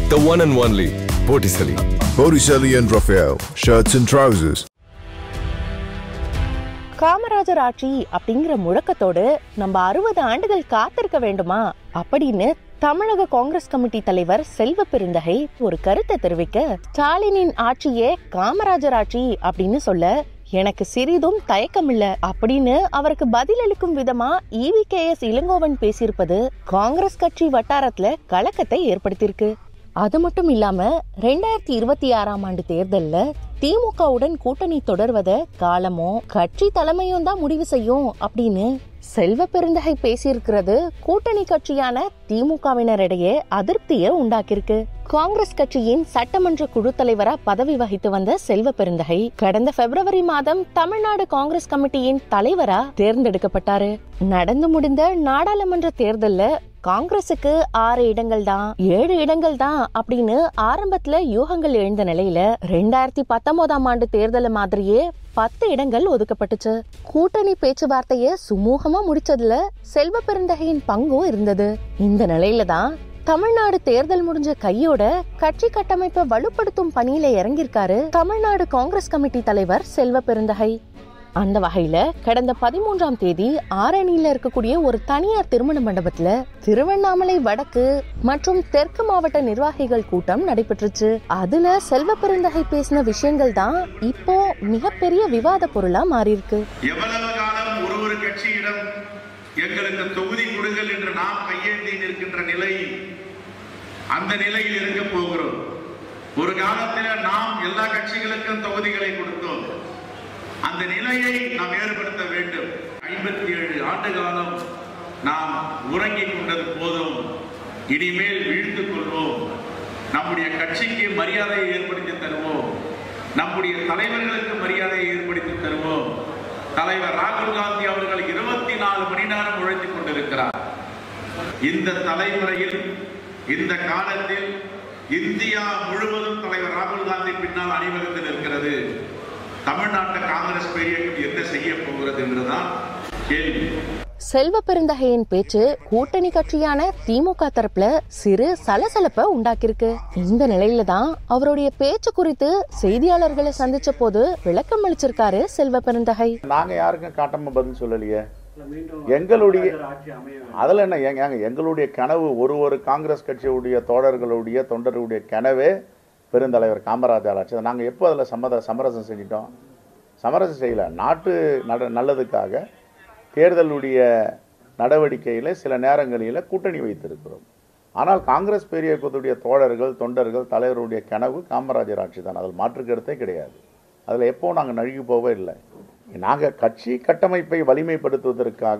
The one and only Botticelli. Botticelli and Raphael, shirts and trousers. Kamarajar ஆட்சி அப்படிங்கிற முழக்கத்தோடு நம்ம அறுபது ஆண்டுகள் காத்திருக்க வேண்டுமா அப்படின்னு தமிழக காங்கிரஸ் கமிட்டி தலைவர் செல்வ பெருந்தகை ஒரு கருத்தை தெரிவிக்க ஸ்டாலினின் ஆட்சியே காமராஜர் ஆட்சி அப்படின்னு சொல்ல எனக்கு சிறிதும் தயக்கமில்ல அப்படின்னு அவருக்கு பதிலளிக்கும் விதமா இவி கே எஸ் இளங்கோவன் பேசியிருப்பது காங்கிரஸ் கட்சி வட்டாரத்துல கலக்கத்தை ஏற்படுத்தியிருக்கு அது மட்டும் இல்லாம ரெண்டாயிரத்தி இருபத்தி ஆறாம் ஆண்டு தேர்தல்ல திமுகவுடன் கூட்டணி தொடர்வத காலமோ கட்சி தலைமையும் தான் முடிவு செய்யும் அப்படின்னு செல்வ பெருந்தகை பேசியிருக்கிறது கூட்டணி கட்சியான திமுகவினரிடையே அதிருப்தியை உண்டாக்கியிருக்கு காங்கிரஸ் கட்சியின் சட்டமன்ற குழு தலைவரா பதவி வகித்து வந்த செல்வ பெருந்தகை கடந்த பிப்ரவரி மாதம் தமிழ்நாடு காங்கிரஸ் கமிட்டியின் தலைவரா தேர்ந்தெடுக்கப்பட்டாரு நடந்து முடிந்த நாடாளுமன்ற தேர்தல்ல காங்கிரசுக்கு ஆறு இடங்கள் தான் ஏழு இடங்கள் தான் அப்படின்னு ஆரம்பத்துல யூகங்கள் எழுந்த நிலையில ரெண்டாயிரத்தி பத்தொன்பதாம் ஆண்டு தேர்தல் மாதிரியே பத்து இடங்கள் ஒதுக்கப்பட்டுச்சு கூட்டணி பேச்சுவார்த்தைய சுமூகமா முடிச்சதுல செல்வ பெருந்தகையின் பங்கும் இருந்தது இந்த நிலையில தான் தமிழ்நாடு தேர்தல் முடிஞ்ச கையோட கட்சி கட்டமைப்பை வலுப்படுத்தும் பணியில இறங்கியிருக்காரு தமிழ்நாடு காங்கிரஸ் கமிட்டி தலைவர் செல்வ பெருந்தகை அந்த வகையில கடந்த பதிமூன்றாம் தேதி ஆரணியில இருக்கக்கூடிய ஒரு தனியார் திருமண மண்டபத்துல திருவண்ணாமலை வடக்கு மற்றும் தெற்கு மாவட்ட நிர்வாகிகள் கூட்டம் நடைபெற்றுச்சு அதுல செல்வ பெருந்தகை பேசின விஷயங்கள் தான் இப்போ மிகப்பெரிய விவாத பொருளா மாறி இருக்கு எவ்வளவு காலம் ஒரு ஒரு கட்சியிடம் எங்களுக்கு தொகுதி கொடுங்கள் என்று நாம் கையேந்தி நிற்கின்ற நிலை அந்த நிலையில் இருக்க போகிறோம் ஒரு காலத்தில் நாம் எல்லா கட்சிகளுக்கும் தொகுதிகளை கொடுத்தோம் அந்த நிலையை நாம் ஏற்படுத்த வேண்டும் ஐம்பத்தி ஏழு ஆண்டு காலம் நாம் உறங்கிக் கொண்டது போதும் இனிமேல் வீழ்த்துக் கொள்வோம் நம்முடைய கட்சிக்கு மரியாதையை ஏற்படுத்தி தருவோம் நம்முடைய தலைவர்களுக்கு மரியாதையை ஏற்படுத்தி தருவோம் தலைவர் ராகுல் காந்தி அவர்கள் இருபத்தி நாலு மணி நேரம் உழைத்துக் கொண்டிருக்கிறார் இந்த தலைமுறையில் இந்த காலத்தில் இந்தியா முழுவதும் தலைவர் ராகுல் காந்தி பின்னால் அணிவகுத்து நிற்கிறது தமிழ்நாட்டு காங்கிரஸ் பெரியக்கம் என்ன செய்ய போகிறது என்றுதான் கேள்வி செல்வ பெருந்தகையின் பேச்சு கூட்டணி கட்சியான திமுக தரப்புல சிறு சலசலப்பை உண்டாக்கியிருக்கு இந்த நிலையில தான் அவருடைய பேச்சு குறித்து செய்தியாளர்களை சந்திச்ச போது விளக்கம் அளிச்சிருக்காரு செல்வ பெருந்தகை நாங்க யாருக்கும் காட்டமா பதில் சொல்லலையே எங்களுடைய அதுல என்ன ஏங்க ஏங்க, எங்களுடைய கனவு ஒரு ஒரு காங்கிரஸ் கட்சியுடைய தோழர்களுடைய தொண்டர்களுடைய கனவே பெருந்தலைவர் காமராஜர் ஆட்சி நாங்க எப்போ அதுல சம்மத சமரசம் செஞ்சிட்டோம் சமரசம் செய்யல நாட்டு நட நல்லதுக்காக தேர்தலுடைய நடவடிக்கையில் சில நேரங்களில் கூட்டணி வைத்திருக்கிறோம் ஆனால் காங்கிரஸ் பேரியக்கத்துடைய தோழர்கள் தொண்டர்கள் தலைவருடைய கனவு காமராஜர் ஆட்சி தான் அதில் மாற்று கருத்தே கிடையாது அதில் எப்போ நாங்கள் நழுகி போகவே இல்லை நாங்கள் கட்சி கட்டமைப்பை வலிமைப்படுத்துவதற்காக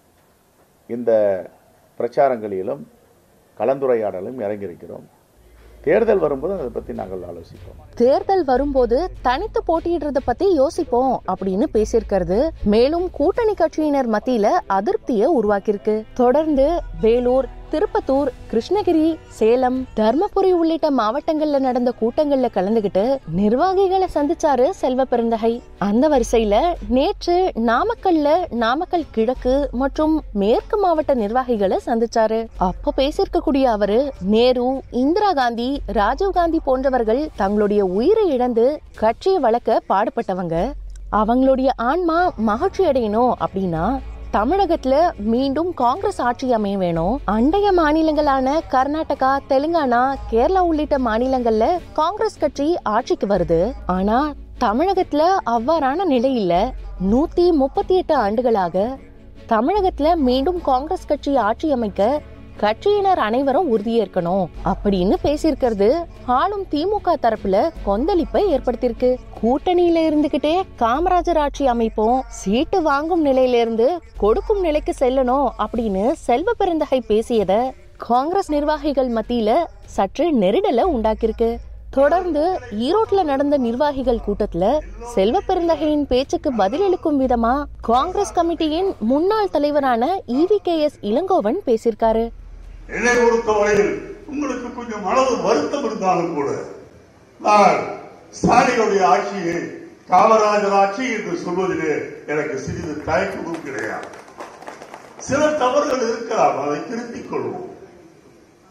இந்த பிரச்சாரங்களிலும் கலந்துரையாடலும் இறங்கியிருக்கிறோம் தேர்தல் வரும்போது அதை பற்றி நாங்கள் ஆலோசிப்போம் தேர்தல் வரும்போது தனித்து போட்டியிடுறத பத்தி யோசிப்போம் அப்படின்னு பேசியிருக்கிறது மேலும் கூட்டணி கட்சியினர் மத்தியில அதிருப்தியை உருவாக்கியிருக்கு தொடர்ந்து வேலூர் திருப்பத்தூர் கிருஷ்ணகிரி சேலம் தர்மபுரி உள்ளிட்ட மாவட்டங்கள்ல நடந்த கூட்டங்கள்ல கலந்துகிட்டு நிர்வாகிகளை சந்திச்சாரு செல்வ பெருந்தகை அந்த வரிசையில நேற்று நாமக்கல்ல நாமக்கல் கிழக்கு மற்றும் மேற்கு மாவட்ட நிர்வாகிகளை சந்திச்சாரு அப்ப பேசியிருக்கக்கூடிய அவரு நேரு இந்திரா காந்தி ராஜீவ் காந்தி போன்றவர்கள் தங்களுடைய உயிரை இழந்து கட்சியை வளர்க்க பாடுபட்டவங்க அவங்களுடைய ஆன்மா மகிழ்ச்சி அடையணும் அப்படின்னா தமிழகத்துல மீண்டும் காங்கிரஸ் ஆட்சி அமைய வேணும் அண்டைய மாநிலங்களான கர்நாடகா தெலுங்கானா கேரளா உள்ளிட்ட மாநிலங்கள்ல காங்கிரஸ் கட்சி ஆட்சிக்கு வருது ஆனா தமிழகத்துல அவ்வாறான நிலை இல்ல நூத்தி முப்பத்தி எட்டு ஆண்டுகளாக தமிழகத்துல மீண்டும் காங்கிரஸ் கட்சி ஆட்சி அமைக்க கட்சியினர் அனைவரும் உறுதியேற்கணும் அப்படின்னு பேசியிருக்கிறது ஆளும் திமுக தரப்புல கொந்தளிப்பை ஏற்படுத்தியிருக்கு கூட்டணியில இருந்துகிட்டே காமராஜர் ஆட்சி அமைப்போம் சீட்டு வாங்கும் நிலையில இருந்து கொடுக்கும் நிலைக்கு செல்லணும் அப்படின்னு செல்வ பெருந்தகை பேசியத காங்கிரஸ் நிர்வாகிகள் மத்தியில சற்று நெருடலை உண்டாக்கியிருக்கு தொடர்ந்து ஈரோட்ல நடந்த நிர்வாகிகள் கூட்டத்துல செல்வ பெருந்தகையின் பேச்சுக்கு பதிலளிக்கும் விதமா காங்கிரஸ் கமிட்டியின் முன்னாள் தலைவரான இவி கே எஸ் இளங்கோவன் பேசியிருக்காரு என்னை பொறுத்தவரையில் உங்களுக்கு கொஞ்சம் அளவு வருத்தம் இருந்தாலும் கூட நான் ஸ்டாலினுடைய ஆட்சியை காமராஜர் ஆட்சி என்று சொல்வதிலே எனக்கு சிறிது தயக்கமும் கிடையாது சில தவறுகள் இருக்கலாம் அதை திருத்திக் கொள்வோம்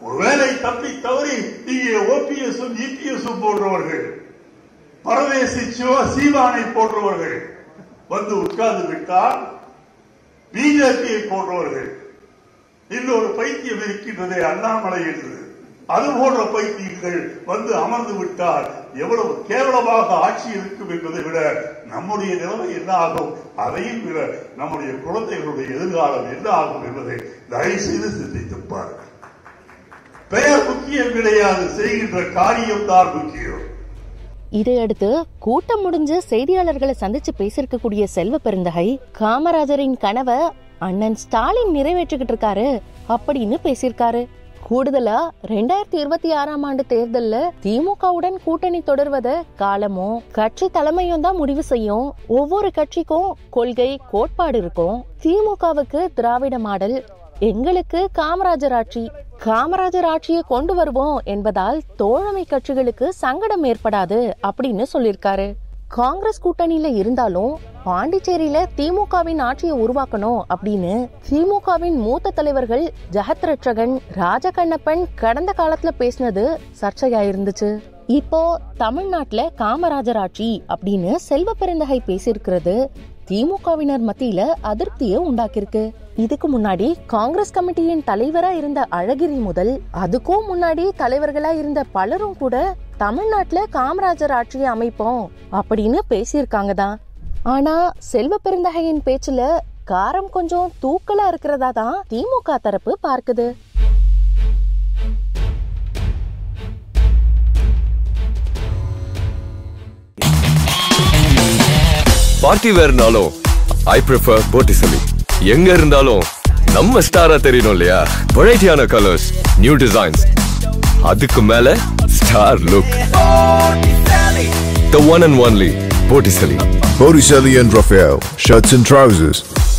ஒருவேளை தப்பி தவறி இங்கே ஓபிஎஸும் இபிஎஸும் போன்றவர்கள் பரதேசி சிவ சீவானை போன்றவர்கள் வந்து உட்கார்ந்து விட்டால் பிஜேபியை போன்றவர்கள் இன்னொரு பைத்தியம் இருக்கின்றதே அண்ணாமலை என்று அது போன்ற பைத்தியங்கள் வந்து அமர்ந்து விட்டால் எவ்வளவு கேவலமாக ஆட்சி இருக்கும் என்பதை விட நம்முடைய நிலைமை என்ன ஆகும் அதையும் விட நம்முடைய குழந்தைகளுடைய எதிர்காலம் என்ன ஆகும் என்பதை தயவு செய்து சிந்தித்து பாருங்கள் பெயர் முக்கியம் கிடையாது செய்கின்ற காரியம் தான் முக்கியம் இதையடுத்து கூட்டம் முடிஞ்சு செய்தியாளர்களை சந்திச்சு பேசியிருக்கக்கூடிய செல்வ பெருந்தகை காமராஜரின் கனவை அண்ணன் ஸ்டாலின் நிறைவேற்றிக்கிட்டு இருக்காரு அப்படின்னு பேசியிருக்காரு கூடுதலா ரெண்டாயிரத்தி இருபத்தி ஆறாம் ஆண்டு தேர்தல்ல திமுகவுடன் கூட்டணி தொடர்வத காலமோ கட்சி தலைமையும் தான் முடிவு செய்யும் ஒவ்வொரு கட்சிக்கும் கொள்கை கோட்பாடு இருக்கும் திமுகவுக்கு திராவிட மாடல் எங்களுக்கு காமராஜர் ஆட்சி காமராஜர் ஆட்சியை கொண்டு வருவோம் என்பதால் தோழமை கட்சிகளுக்கு சங்கடம் ஏற்படாது அப்படின்னு சொல்லியிருக்காரு காங்கிரஸ் கூட்டணியில இருந்தாலும் பாண்டிச்சேரியில திமுகவின் ஆட்சியை உருவாக்கணும் அப்படின்னு திமுகவின் மூத்த தலைவர்கள் ஜெகத் ரட்சகன் ராஜகண்ணப்பன் கடந்த காலத்துல பேசினது சர்ச்சையா இருந்துச்சு இப்போ தமிழ்நாட்டுல காமராஜர் ஆட்சி அப்படின்னு செல்வ பெருந்தகை பேசியிருக்கிறது திமுகவினர் மத்தியில அதிருப்தியை உண்டாக்கியிருக்கு இதுக்கு முன்னாடி காங்கிரஸ் கமிட்டியின் தலைவரா இருந்த அழகிரி முதல் அதுக்கும் முன்னாடி தலைவர்களா இருந்த பலரும் கூட தமிழ்நாட்டுல காமராஜர் ஆட்சியை அமைப்போம் அப்படின்னு பேசியிருக்காங்க தான் ஆனா செல்வ பெருந்தகையின் பேச்சுல காரம் கொஞ்சம் தூக்கலா இருக்கிறதா தான் திமுக தரப்பு பார்க்குது பார்ட்டி வேர்னாலும் ஐ ப்ரிஃபர் போட்டிசலி எங்க இருந்தாலும் நம்ம ஸ்டாரா தெரியணும் இல்லையா வெரைட்டியான கலர்ஸ் நியூ டிசைன்ஸ் அதுக்கு மேல star look the one and only Botticelli Botticelli and Raphael, shirts and trousers.